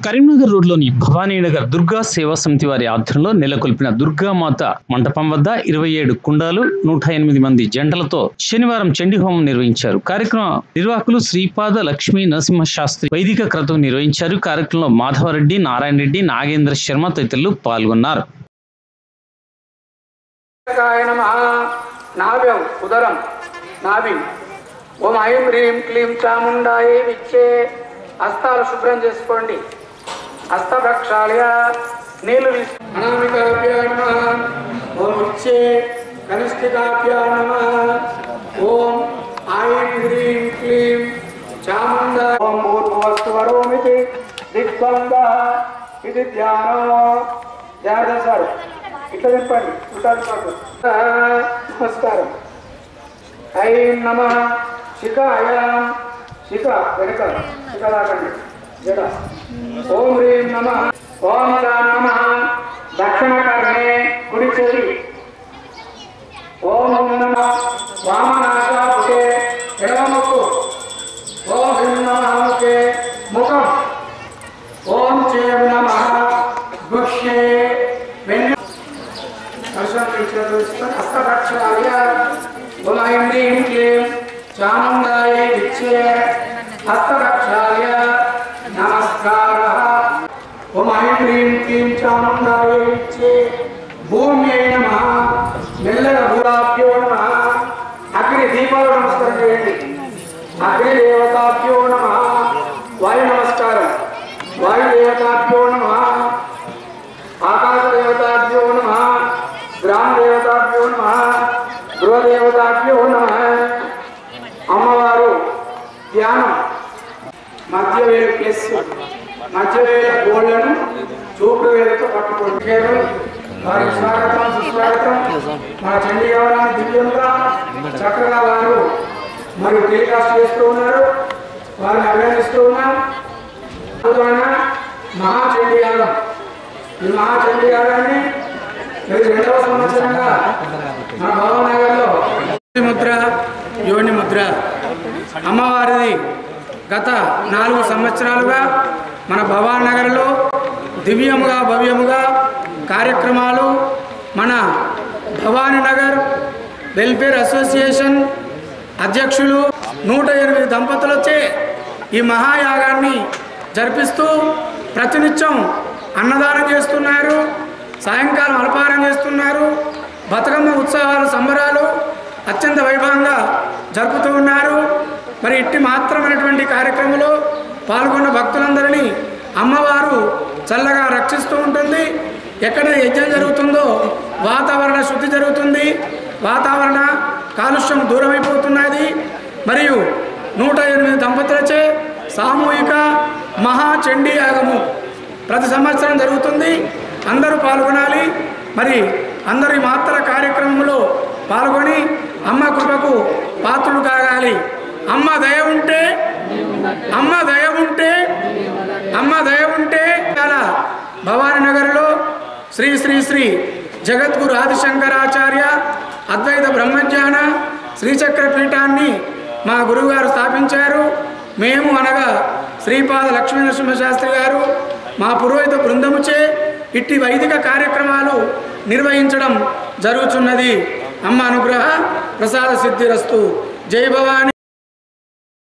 కరీంనగర్ రోడ్లోని భవానీనగర్ దుర్గా సేవా సమితి వారి ఆధ్వర్యంలో నెలకొల్పిన దుర్గామాత మంటపం వద్ద ఇరవై ఏడు కుండాలు నూట ఎనిమిది మంది జంటలతో శనివారం చండీ హోమం నిర్వహించారు కార్యక్రమ నిర్వాహకులు శ్రీపాద లక్ష్మీ నరసింహ శాస్త్రి వైదిక క్రతువు నిర్వహించారు కార్యక్రమంలో మాధవరెడ్డి నారాయణ రెడ్డి నాగేంద్ర శర్మ తదితరులు పాల్గొన్నారు కాయ నమ నాభ్యం ఉదరం నాభి ఓం ఐం హ్రీం క్లీం చాముండాయి విచ్చే హస్తాలు శుభ్రం చేసుకోండి హస్త ప్రక్షాళయ నీళ్లు తీసు అనామికాభ్యా నమ ఓం విచ్చే కనిష్ఠికాభ్యా నమ ఓం ఐం హ్రీం క్లీం చాముండా ఓం భూర్భువస్తు వరోమితి దిగ్బంధ ఇది ధ్యానం ధ్యాన చేశారు ఇట్లా చెప్పండి ఉంటారు పాటు నమస్కారం ఐం నమ శిఖాయ శిఖ వెనక శిఖ రాకండి జడ ఓం హ్రీం నమ ఓం రాం నమ దక్షిణ కర్ణే కుడి చెవి ఓం నమ వామనాశాపుకే ఎడమ ముక్కు ఓం హ్రీం నమ ముఖే ముఖం ఓం చేం నమ గుష్యే వెన్ను హస్తపక్షాయ ఓం హ్రీం క్లీం చాముండాయ విచ్చే హస్తపక్షాయ నమస్కార ఓం హ్రీం క్లీం చాముండాయ విచ్చే భూమ్యై నమ మెల్లగా భూరాభ్యో నమ అగ్ని దీపాలు నమస్కారం చేయండి అగ్ని దేవతాభ్యో నమ వాయు నమస్కారం వాయు దేవతాభ్యో నమ ఆకాశ దేవతాభ్యో నమ గ్రామ దేవతాభ్యో నమ గృహ దేవతాభ్యో నమ అమ్మవారు ధ్యానం మధ్య వేలు ప్లస్ మధ్య వేల గోళ్లను చూపుడు వేలతో పట్టుకోండి వారికి స్వాగతం సుస్వాగతం మా చండీ గారాన్ని దివ్యంగా చక్కగా వారు మరియు టెలికాస్ట్ చేస్తూ ఉన్నారు వారిని అభినందిస్తూ ఉన్నాం అందువలన మహాచండీయాగం ఈ మహాచండీయాగాన్ని ఇది రెండవ సంవత్సరంగా మన భవనగర్లో ముద్ర యోని ముద్ర అమ్మవారిది గత నాలుగు సంవత్సరాలుగా మన భవాన్ నగర్లో దివ్యముగా భవ్యముగా కార్యక్రమాలు మన భవానీ నగర్ వెల్ఫేర్ అసోసియేషన్ అధ్యక్షులు నూట ఎనిమిది దంపతులచే ఈ మహాయాగాన్ని జరిపిస్తూ ప్రతినిత్యం అన్నదానం చేస్తున్నారు సాయంకాలం అల్పాహారం చేస్తున్నారు బతుకమ్మ ఉత్సవాలు సంబరాలు అత్యంత వైభవంగా జరుపుతూ ఉన్నారు మరి ఇట్టి మాత్రమైనటువంటి కార్యక్రమంలో పాల్గొన్న భక్తులందరినీ అమ్మవారు చల్లగా రక్షిస్తూ ఉంటుంది ఎక్కడ యజ్ఞం జరుగుతుందో వాతావరణ శుద్ధి జరుగుతుంది వాతావరణ కాలుష్యం దూరమైపోతున్నది మరియు నూట ఎనిమిది దంపతులచే సామూహిక మహాచండీ యాగము ప్రతి సంవత్సరం జరుగుతుంది అందరూ పాల్గొనాలి మరి అందరి మాత్ర కార్యక్రమంలో పాల్గొని అమ్మ కృపకు పాత్రులు కాగాలి అమ్మ దయ ఉంటే అమ్మ దయ ఉంటే అమ్మ దయ ఉంటే చాలా భవానీ నగర్లో శ్రీ శ్రీ శ్రీ జగద్గురు ఆదిశంకరాచార్య అద్వైత బ్రహ్మజ్ఞాన శ్రీచక్ర పీఠాన్ని మా గురువుగారు స్థాపించారు మేము అనగా శ్రీపాద లక్ష్మీ నరసింహ శాస్త్రి గారు మా పురోహిత బృందముచే ఇట్టి వైదిక కార్యక్రమాలు నిర్వహించడం జరుగుతున్నది అమ్మ అనుగ్రహ ప్రసాద సిద్ధిరస్తు జై భవాని